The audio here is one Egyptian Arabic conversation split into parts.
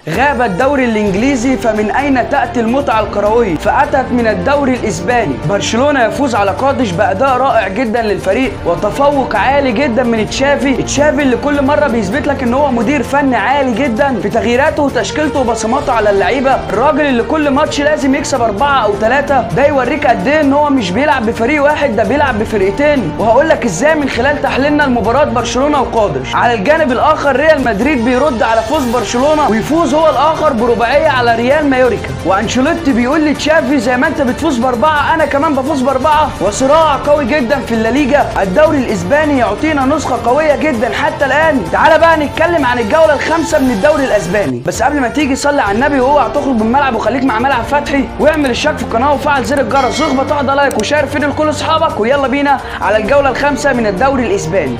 غاب الدوري الانجليزي فمن اين تاتي المتعه الكرويه فاتت من الدوري الاسباني برشلونه يفوز على قادش باداء رائع جدا للفريق وتفوق عالي جدا من تشافي تشافي اللي كل مره بيثبت لك ان هو مدير فني عالي جدا في تغييراته وتشكيلته وبصماته على اللعيبه الراجل اللي كل ماتش لازم يكسب اربعه او ثلاثه ده يوريك قد ايه ان هو مش بيلعب بفريق واحد ده بيلعب بفرقتين وهقول لك ازاي من خلال تحليلنا لمباراه برشلونه وقادش على الجانب الاخر ريال مدريد بيرد على فوز برشلونه ويفوز هو الاخر برباعيه على ريال مايوريكا وانشيلوتي بيقول لتشافي زي ما انت بتفوز باربعه انا كمان بفوز باربعه وصراع قوي جدا في الليجا الدوري الاسباني يعطينا نسخه قويه جدا حتى الان تعال بقى نتكلم عن الجوله الخامسه من الدوري الاسباني بس قبل ما تيجي صلي على النبي واوعى تخرج من الملعب وخليك مع ملعب فتحي واعمل اشتراك في القناه وفعل زر الجرس واخبط واحده لايك وشير فيديو لكل اصحابك ويلا بينا على الجوله الخامسه من الدوري الاسباني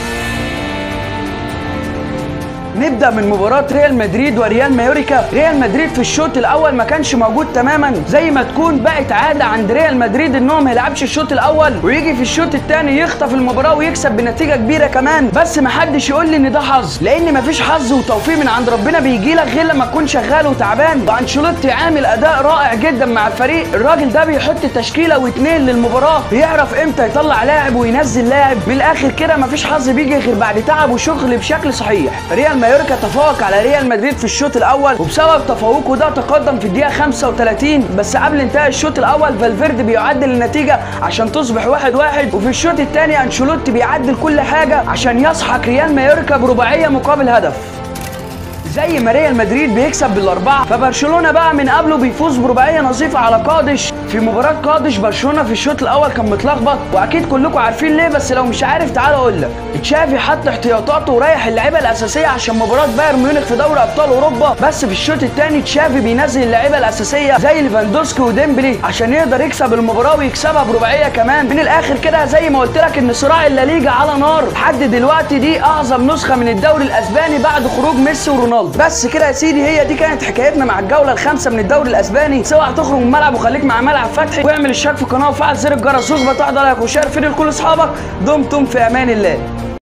نبدا من مباراه ريال مدريد وريال مايوريكا ريال مدريد في الشوط الاول ما كانش موجود تماما زي ما تكون بقت عاده عند ريال مدريد ان هو ما يلعبش الشوط الاول ويجي في الشوط الثاني يخطف المباراه ويكسب بنتيجه كبيره كمان بس ما حدش يقول لي ان ده حظ لان ما فيش حظ وتوفيق من عند ربنا بيجي لك غير لما تكون شغال وتعبان وانشيلوتي عامل اداء رائع جدا مع الفريق الراجل ده بيحط تشكيله واثنين للمباراه بيعرف امتى يطلع لاعب وينزل لاعب من الاخر كده ما فيش حظ بيجي غير بعد تعب وشغل بشكل صحيح ريال مايوركا تفوق على ريال مدريد في الشوط الاول وبسبب تفوقه ده تقدم في الدقيقه 35 بس قبل انتهاء الشوط الاول فالفيردي بيعدل النتيجه عشان تصبح واحد واحد وفي الشوط الثاني انشيلوتي بيعدل كل حاجه عشان يسحق ريال مايوركا برباعيه مقابل هدف زي ما ريال مدريد بيكسب بالاربعه فبرشلونه بقى من قبله بيفوز برباعيه نظيفه على قادش في مباراه قادش برشلونه في الشوط الاول كان متلخبط واكيد كلكم عارفين ليه بس لو مش عارف تعال اقول لك تشافي حط احتياطاته وريح اللعيبه الاساسيه عشان مباراه بايرن ميونخ في دوري ابطال اوروبا بس في الشوط الثاني تشافي بينزل اللعيبه الاساسيه زي ليفاندوسكي وديمبلي عشان يقدر يكسب المباراه ويكسبها برباعيه كمان من الاخر كده زي ما قلت لك ان صراع الليجا على نار لحد دلوقتي دي اعظم نسخه من الدوري الاسباني بعد خروج ميسي ورونالدو بس كده يا سيدي هي دي كانت حكايتنا مع الجوله الخامسه من الدوري الاسباني سواء تخرج من الملعب وخليك مع ملعب فتحي واعمل اشتراك في القناه وفعل زر الجرس واخبط واحده لايك وشير فيديو لكل اصحابك دمتم في امان الله